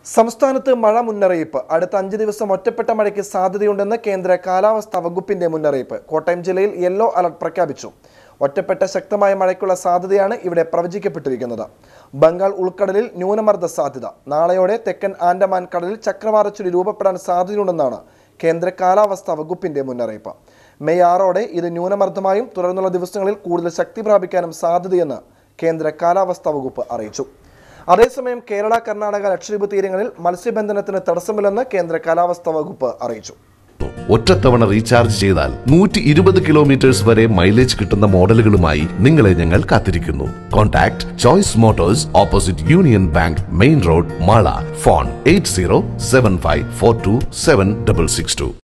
സംസ്ഥാനത്ത് മഴ മുന്നറിയിപ്പ് അടുത്ത അഞ്ച് ദിവസം ഒറ്റപ്പെട്ട മഴയ്ക്ക് സാധ്യതയുണ്ടെന്ന് കേന്ദ്ര കാലാവസ്ഥാ വകുപ്പിന്റെ മുന്നറിയിപ്പ് കോട്ടയം ജില്ലയിൽ യെല്ലോ അലർട്ട് പ്രഖ്യാപിച്ചു ഒറ്റപ്പെട്ട ശക്തമായ മഴയ്ക്കുള്ള സാധ്യതയാണ് ഇവിടെ പ്രവചിക്കപ്പെട്ടിരിക്കുന്നത് ബംഗാൾ ഉൾക്കടലിൽ ന്യൂനമർദ്ദ സാധ്യത നാളെയോടെ തെക്കൻ ആൻഡമാൻ കടലിൽ ചക്രവാത ചുഴി രൂപപ്പെടാൻ സാധ്യതയുണ്ടെന്നാണ് കേന്ദ്ര കാലാവസ്ഥാ വകുപ്പിന്റെ മുന്നറിയിപ്പ് മെയ് ആറോടെ ഇത് ന്യൂനമർദ്ദമായും തുടർന്നുള്ള ദിവസങ്ങളിൽ കൂടുതൽ ശക്തി പ്രാപിക്കാനും സാധ്യതയെന്ന് കേന്ദ്ര കാലാവസ്ഥാ വകുപ്പ് അറിയിച്ചു അതേസമയം കേരള കർണാടക ലക്ഷദ്വീപ് തീരങ്ങളിൽ മത്സ്യബന്ധനത്തിന് തടസ്സമില്ലെന്ന് കേന്ദ്ര കാലാവസ്ഥാ വകുപ്പ് അറിയിച്ചു ഒറ്റത്തവണ റീചാർജ് ചെയ്താൽ നൂറ്റി ഇരുപത് കിലോമീറ്റേഴ്സ് വരെ മൈലേജ് കിട്ടുന്ന മോഡലുകളുമായി നിങ്ങളെ ഞങ്ങൾ കാത്തിരിക്കുന്നു contact choice motors opposite union bank main road Mala phone eight zero seven five four two seven double six to